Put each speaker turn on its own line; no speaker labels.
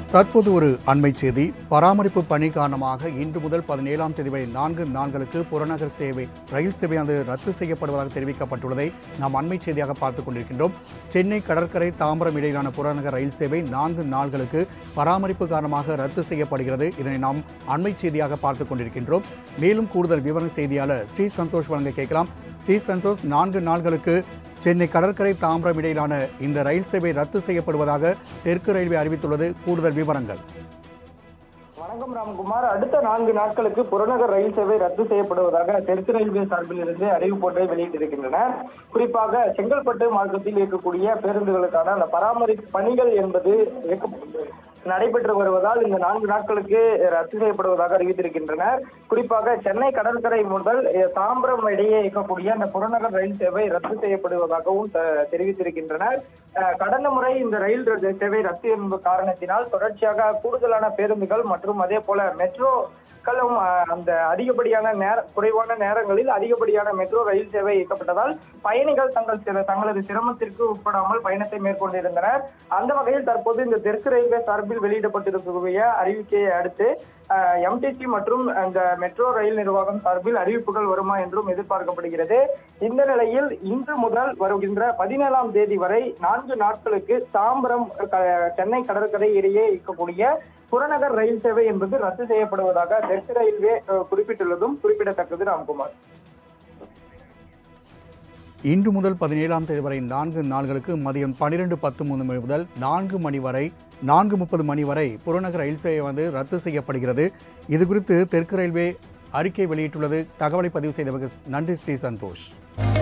தற்போது ஒரு அண்மை செய்தி பராமரிப்பு பணி காரணமாக இன்று முதல் பதினேழாம் தேதி வரை நான்கு நாட்களுக்கு புறநகர் சேவை ரயில் சேவையானது ரத்து செய்யப்படுவதாக தெரிவிக்கப்பட்டுள்ளதை நாம் அண்மை செய்தியாக பார்த்துக் கொண்டிருக்கின்றோம் சென்னை கடற்கரை தாம்பரம் இடையிலான புறநகர் ரயில் சேவை நான்கு நாட்களுக்கு பராமரிப்பு காரணமாக ரத்து செய்யப்படுகிறது இதனை நாம் அண்மை செய்தியாக பார்த்துக் கொண்டிருக்கின்றோம் மேலும் கூடுதல் விவரம் செய்தியாளர் ஸ்ரீ சந்தோஷ் வழங்க கேட்கலாம் ஸ்ரீ சந்தோஷ் நான்கு நாட்களுக்கு சென்னை கடற்கரை தாம்பரம் இடையிலான இந்த ரயில் சேவை ரத்து செய்யப்படுவதாக தெற்கு ரயில்வே அறிவித்துள்ளது கூடுதல் விவரங்கள்
வணக்கம் ராம்குமார் அடுத்த நான்கு நாட்களுக்கு புறநகர் ரயில் சேவை ரத்து செய்யப்படுவதாக தெற்கு ரயில்வே சார்பில் இருந்து அறிவிப்பொன்றை வெளியிட்டிருக்கின்றனர் குறிப்பாக செங்கல்பட்டு மார்க்கத்தில் இருக்கக்கூடிய பேருந்துகளுக்கான அந்த பராமரிப்பு பணிகள் என்பது இயக்க- நடைபெற்று வருவதால் இந்த நான்கு நாட்களுக்கு ரத்து செய்யப்படுவதாக அறிவித்திருக்கின்றனர் குறிப்பாக சென்னை கடற்கரை முதல் அஹ், தாம்பரம் இடையே இயக்கக்கூடிய அந்த புறநகர் ரயில் சேவை ரத்து செய்யப்படுவதாகவும் த- தெரிவித்திருக்கின்றனர் அஹ், கடந்த முறை இந்த ரயில் ர- சேவை ரத்து என்பது காரணத்தினால் தொடர்ச்சியாக கூடுதலான பேருந்துகள் மற்றும் அதே போல மெட்ரோக்களும் அஹ், அந்த அதிகப்படியான நேர குறைவான நேரங்களில் அதிகப்படியான மெட்ரோ ரயில் சேவை இயக்கப்பட்டதால் பயணிகள் தங்கள் சில தங்களது சிரமத்திற்கு உட்படாமல் பயணத்தை மேற்கொண்டிருந்தனர் அந்த வகையில் தற்போது இந்த தெற்கு ரயில்வே சார்பில் வெளியிடப்பட்டிருக்கக்கூடிய அறிவிக்கையை அடுத்து எம்டிசி மற்றும் அந்த மெட்ரோ ரயில் நிர்வாகம் சார்பில் அறிவிப்புகள் வருமா என்றும் எதிர்பார்க்கப்படுகிறது இந்த நிலையில் இன்று முதல் வருகின்ற பதினேழாம் தேதி வரை நான்கு நாட்களுக்கு தாம்பரம் க- சென்னை கடற்கரை இடையே இருக்கக்கூடிய புறநகர் ரயில் சேவை என்பது ரத்து செய்யப்படுவதாக தெற்கு ரயில்வே அஹ், குறிப்பிட்டுள்ளதும் குறிப்பிடத்தக்கது ராம்குமார்
இன்று முதல் பதினேழாம் தேதி வரை நான்கு நாள்களுக்கு மதியம் பன்னிரெண்டு பத்து மூணு மணி முதல் நான்கு மணி வரை நான்கு முப்பது மணி வரை புறநகர் ரயில் சேவை வந்து ரத்து செய்யப்படுகிறது இது குறித்து தெற்கு ரயில்வே அறிக்கை வெளியிட்டுள்ளது தகவலை பதிவு செய்தவர்கள் நன்றி ஸ்ரீ சந்தோஷ்